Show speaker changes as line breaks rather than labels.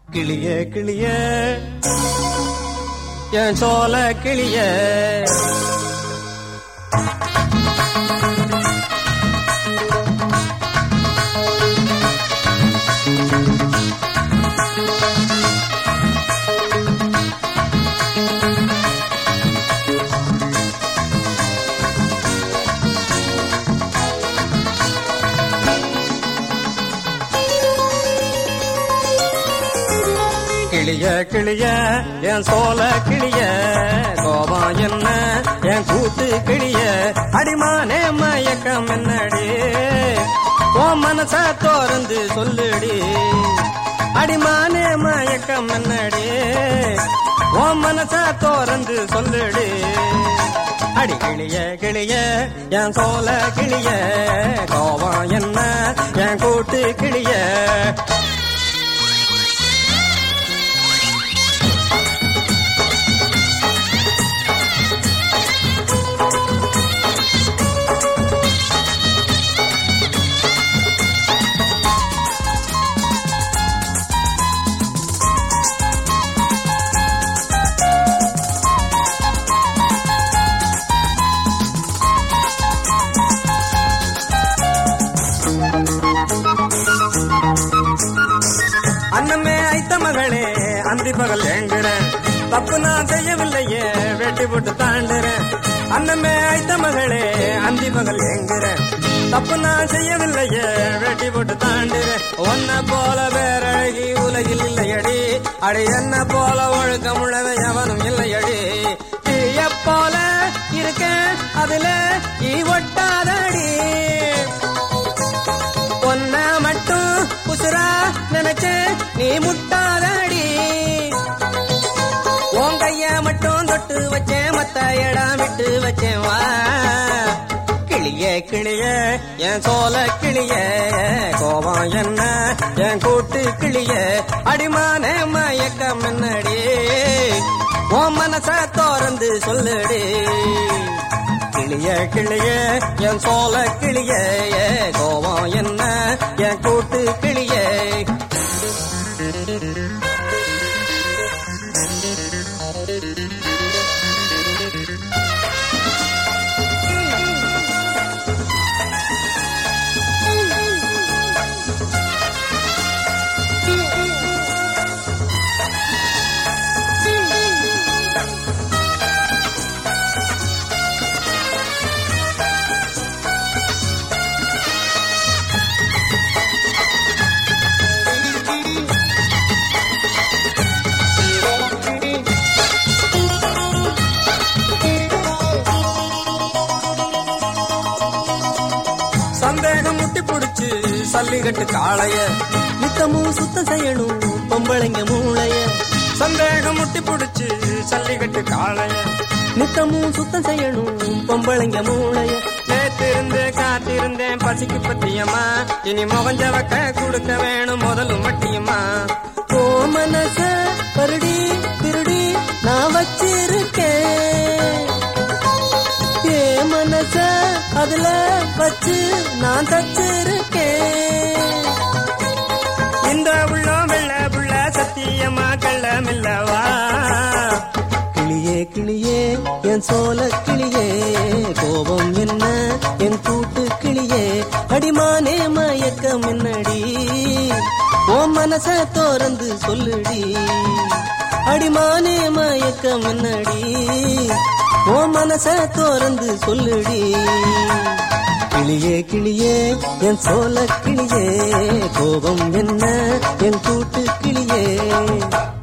கிளிய கிளிய என் சோல கிளிய கிளிய கிளிய என் சோல கிளிய கோபம் என்ன என் கூட்டு கிளிய அடிமானே மயக்கம் என்னடி ஓ மனச தோறந்து சொல்லுடி அடிமானே மயக்கம் என்னடி ஓ மனச தோறந்து சொல்லுடி அடி கிளிய கிளிய என் சோல கிளிய கோபம் என்ன என் கூட்டு கிளிய அன்னமே ஐத்த மகளே அந்தி பகல் ஏங்குறேன் தப்பு நான் செய்யவில்லையே வெட்டி போட்டு தாண்டுறேன் அன்னமே ஐத்த மகளே அந்தி பகல் ஏங்குறேன் தப்பு நான் செய்யவில்லையே வெட்டி போட்டு தாண்டுறேன் உன்னை போல வேறழகி உலகில் இல்லையடி அடி என்ன போல ஒழுக்கம் உள்ளவன் எவனும் இல்லையடி தீய போல இருக்கேன் அதுல ஈ ஒட்டாதடி ஒன்ன மட்டும் உசுரா நினைச்சு நீ முட்டாதடி உன் கைய மட்டும் தொட்டு வச்சேன் மத்த இடம் விட்டு வச்சேன் வா கிளிய கிளிய என் சோல கிளிய கோபம் என்ன என் கூட்டு கிளிய அடிமான மயக்கம் என்னடி உன் மனச தோறந்து சொல்லுடி கிளிய கிளிய என் சோல கிளிய கோபம் என்ன என் கூட்டு கிளிய சந்தேகம் முட்டி புடிச்சு சல்லிகட்டு காளைய
நித்தமும் சுத்தம் செய்யணும் பொம்பளைங்க மூளைய
சந்தேகம் முட்டி புடிச்சு சல்லிகட்டு காளைய
நித்தமும் சுத்தம் செய்யணும் பொம்பளைங்க மூளைய
நேத்திருந்து காத்திருந்தேன் பசிக்கு பத்தியம்மா இனி முகஞ்ச வக்க கொடுக்க வேணும் முதலும் மட்டியம்மா
ஓ மனச பருடி திருடி நான் வச்சிருக்கேன் ஏ மனச அதுல வச்சு நான் தச்சிருக்கேன்
இந்த உள்ளம் வெள்ள புள்ள சத்தியமா கள்ளமில்லவா
கிளியே கிளியே என் சோல கிளியே கோபம் என்ன என் கூட்டு கிளியே அடிமானே மயக்கம் என்னடி ஓ மனச தோறந்து சொல்லுடி அடிமானே மயக்கம் என்னடி ஓ மனச தோறந்து சொல்லுடி கிளியே கிளியே என் சோல கிளியே கோபம் என்ன என் கூட்டு கிளியே